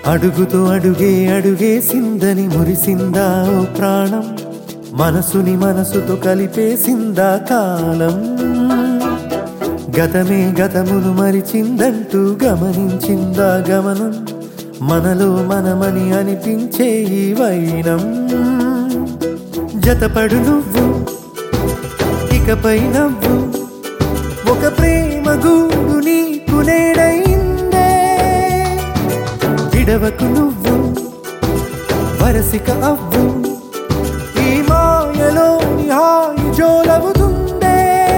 అడుగుతో అడుగే అడుగేసిందని మురిసిందా ఓ ప్రాణం మనసుని మనసుతో కలిపేసిందా కాలం గతమే గతమును మరిచిందంటూ గమనించిందా గమనం మనలో మనమని అనిపించే ఈ వైనం జతపడు నువ్వు ఇకపై నవ్వు ఒక ప్రేమ గూడు నీకు నేడైందే విడవకు నువ్వు వరసిక అవ్వు ఈ మాయలోని హాయి జోలవుతుందే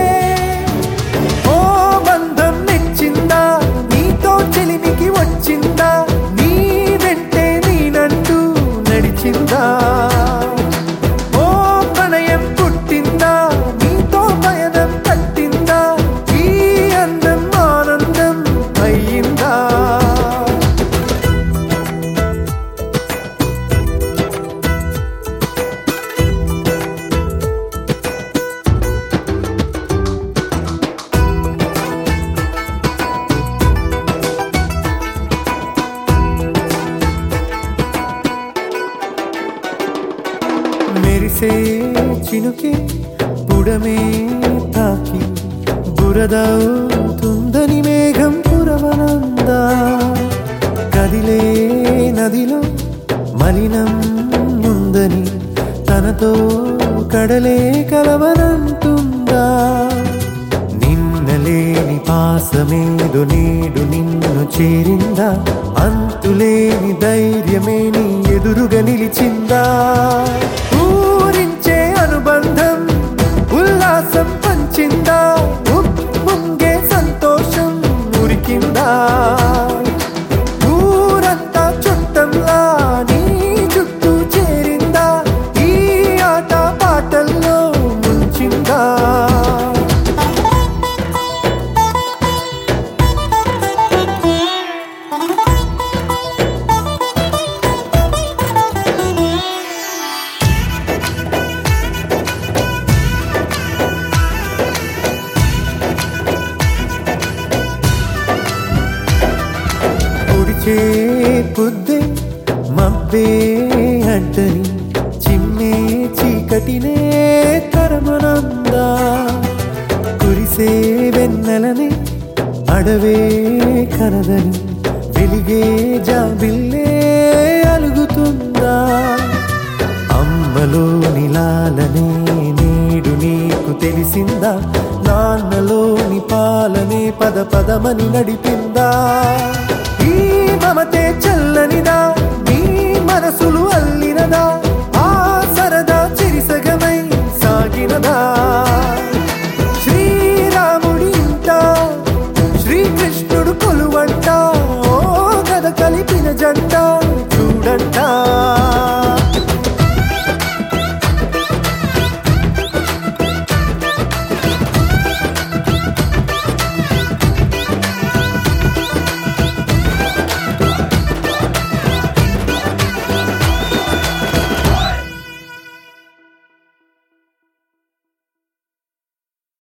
ఓ బంధం మెచ్చిందా నీతో చెలిమికి వచ్చిందా నీ వెంటే నేనంటూ నడిచిందా ఓ ప్రణయం పుట్టిందా నీతో పయనం కట్టిందా ఈ అందం ఆనందం అయ్యిందా మెరిసే చినుకే పుడమే తాకి బురదవుతుందని మేఘం పురవనందా కదిలే నదిలో మలినం ఉందని తనతో కడలే కలవనంటుందా నిన్నలేని పాసమేదో నేడు నిన్ను చేరిందా అంతులేని ధైర్యమే నీ ఎదురుగా నిలిచిందా ఊరించే అనుబంధం ఉల్లాసం పంచిందా ఉప్పొంగే సంతోషం ఉరికిందా ఊరంతా చుట్టంలా నీ చుట్టూ చేరిందా ఈ ఆట పాటల్లో ముంచిందా పొడిచే పొద్దే మబ్బే అడ్డని చిమ్మే చీకటినే తరమనందా కురిసే వెన్నెలని అడవే కనదని వెలిగే జాబిల్లే అలుగుతుందా అమ్మలోని లాలనే నేడు నీకు తెలిసిందా నాన్నలోని పాలనే పద పదమని నడిపిందా ఈ మమతే చల్లనిదా నీ మనసులు అల్లినదా